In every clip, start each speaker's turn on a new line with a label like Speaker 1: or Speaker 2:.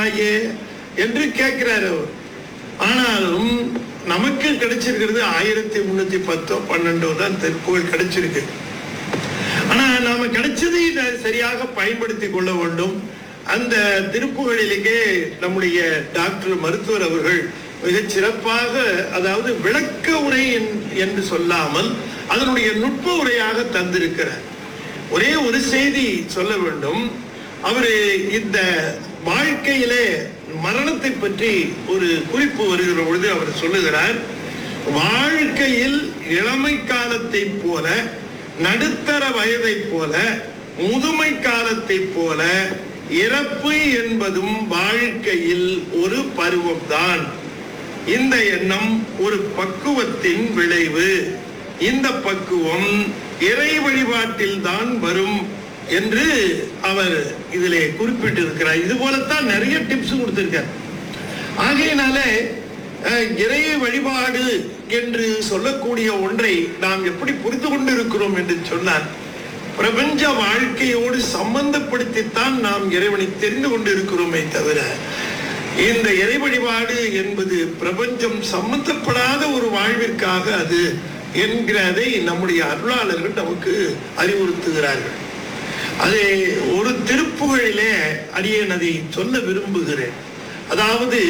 Speaker 1: தருவாயே என்று கேட்கிறார் அவர் ஆனாலும் நமக்கு கிடைச்சிருக்கிறது ஆயிரத்தி முன்னூத்தி பத்தோ பன்னெண்டோ தான் திருப்புகழ் கிடைச்சிருக்கு ஆனா நாம கிடைச்சதை ந- சரியாக பயன்படுத்தி கொள்ள வேண்டும் அந்த திருப்புகளிலேயே நம்முடைய டாக்டர் மருத்துவர் அவர்கள் மிகச் சிறப்பாக அதாவது விளக்க உரை என்- என்று சொல்லாமல் அதனுடைய நுட்ப உரையாக தந்திருக்கிறார் ஒரே ஒரு செய்தி சொல்ல வேண்டும் அவரு இந்த வாழ்க்கையிலே மரணத்தை பற்றி ஒரு குறிப்பு வருகிற பொழுது அவர் சொல்லுகிறார் வாழ்க்கையில் இளமை காலத்தை போல நடுத்தர வயதை போல முதுமை காலத்தை போல இறப்பு என்பதும் வாழ்க்கையில் ஒரு பருவம்தான் இந்த எண்ணம் ஒரு பக்குவத்தின் விளைவு இந்த பக்குவம் இறை வழிபாட்டில் தான் வரும் என்று அவர் இதிலே குறிப்பிட்டிருக்கிறார் இது போலத்தான் நிறைய டிப்ஸ் கொடுத்திருக்கார் ஆகையினாலே அஹ், இறை வழிபாடு என்று சொல்லக்கூடிய ஒன்றை நாம் எப்படி புரிந்து கொண்டிருக்கிறோம் என்று சொன்னார் பிரபஞ்ச வாழ்க்கையோடு சம்பந்தப்படுத்தித்தான் நாம் இறைவனை தெரிந்து கொண்டிருக்கிறோமே தவிர இந்த இறை வழிபாடு என்பது பிரபஞ்சம் சம்பந்தப்படாத ஒரு வாழ்விற்காக அது என்கிறதை நம்முடைய அருளாளர்கள் நமக்கு அறிவுறுத்துகிறார்கள் அது ஒரு திருப்புகழிலே அடியேன் அதை சொல்ல விரும்புகிறேன் அதாவது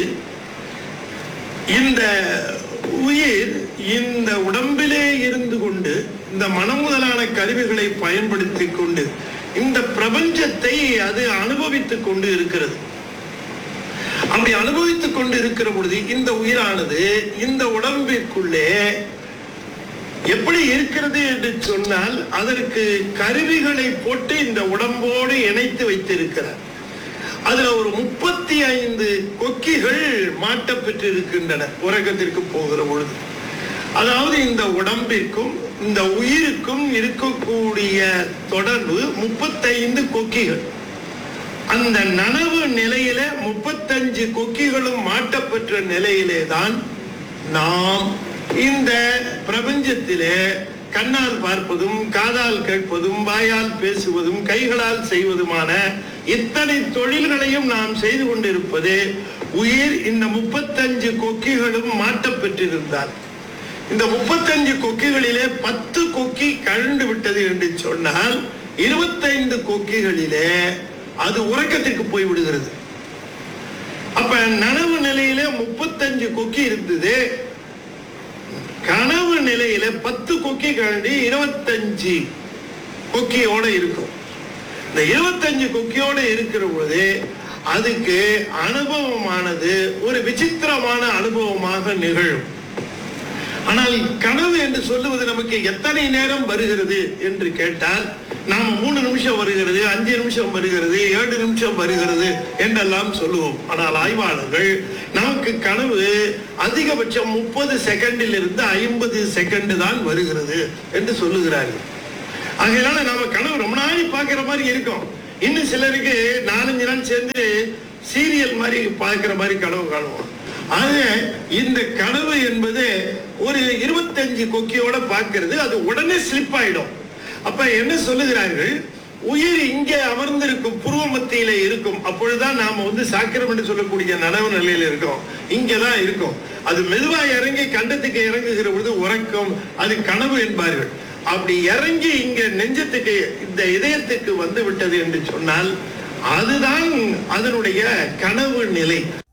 Speaker 1: இந்த உயிர் இந்த உடம்பிலே இருந்து கொண்டு இந்த மனம் முதலான கருவிகளை பயன்படுத்தி கொண்டு இந்த பிரபஞ்சத்தை அது அனுபவித்துக் கொண்டு இருக்கிறது அப்படி அனுபவித்துக் கொண்டு இருக்கிற பொழுது இந்த உயிரானது இந்த உடம்பிற்குள்ளே எப்படி இருக்கிறது என்று சொன்னால் அதற்கு கருவிகளை போட்டு இந்த உடம்போடு இணைத்து வைத்திருக்கிறார் அதுல ஒரு முப்பத்தி ஐந்து கொக்கிகள் மாட்டப்பெற்று இருக்கின்றன உறக்கத்திற்கு போகிற பொழுது அதாவது இந்த உடம்பிற்கும் இந்த உயிருக்கும் இருக்கக்கூடிய தொடர்பு முப்பத்தைந்து கொக்கிகள் அந்த நனவு நிலையில முப்பத்தஞ்சு கொக்கிகளும் மாட்டப்பெற்ற நிலையிலே தான் நாம் இந்த பிரபஞ்சத்திலே கண்ணால் பார்ப்பதும் காதால் கேட்பதும் வாயால் பேசுவதும் கைகளால் செய்வதுமான இத்தனை தொழில்களையும் நாம் செய்து கொண்டிருப்பது உயிர் இந்த முப்பத்தஞ்சு கொக்கிகளும் மாட்டப்பெற்றிருந்தார் இந்த முப்பத்தஞ்சு கொக்கிகளிலே பத்து கொக்கி கழண்டு விட்டது என்று சொன்னால் இருபத்தைந்து கொக்கிகளிலே அது உறக்கத்திற்கு போய் விடுகிறது அப்ப நனவு நிலையில முப்பத்தஞ்சு கொக்கி இருந்தது கனவு நிலையில பத்து கொக்கி கழண்டி இருபத்தஞ்சு கொக்கியோட இருக்கும் இந்த இருபத்தஞ்சு கொக்கியோட இருக்கிற பொழுது அதுக்கு அனுபவமானது ஒரு விசித்திரமான அனுபவமாக நிகழும் ஆனால் கனவு என்று சொல்லுவது நமக்கு எத்தனை நேரம் வருகிறது என்று கேட்டால் நாம் மூணு நிமிஷம் வருகிறது அஞ்சு நிமிஷம் வருகிறது ஏழு நிமிஷம் வருகிறது என்றெல்லாம் சொல்லுவோம் ஆனால் ஆய்வாளர்கள் நமக்கு கனவு அதிகபட்சம் முப்பது செகண்டில் இருந்து ஐம்பது செகண்ட் தான் வருகிறது என்று சொல்லுகிறார்கள் ஆகையினால நாம கனவு ரொம்ப நாளை பார்க்கிற மாதிரி இருக்கும் இன்னும் சிலருக்கு நாலஞ்சு நாள் சேர்ந்து சீரியல் மாதிரி பார்க்கிற மாதிரி கனவு காணுவோம் ஆக இந்த கனவு என்பது ஒரு இருபத்தஞ்சு கொக்கியோட பார்க்கிறது அது உடனே ஸ்லிப் ஆயிடும் அப்ப என்ன சொல்லுகிறார்கள் உயிர் இங்கே அமர்ந்திருக்கும் புருவ மத்தியில இருக்கும் அப்பொழுதுதான் நாம வந்து சாக்கிரம் என்று சொல்லக்கூடிய நனவு நிலையில இருக்கோம் இங்கதான் இருக்கும் அது மெதுவா இறங்கி கண்டத்துக்கு இறங்குகிற பொழுது உறக்கம் அது கனவு என்பார்கள் அப்படி இறங்கி இங்க நெஞ்சத்துக்கு இந்த இதயத்துக்கு வந்து விட்டது என்று சொன்னால் அதுதான் அதனுடைய கனவு நிலை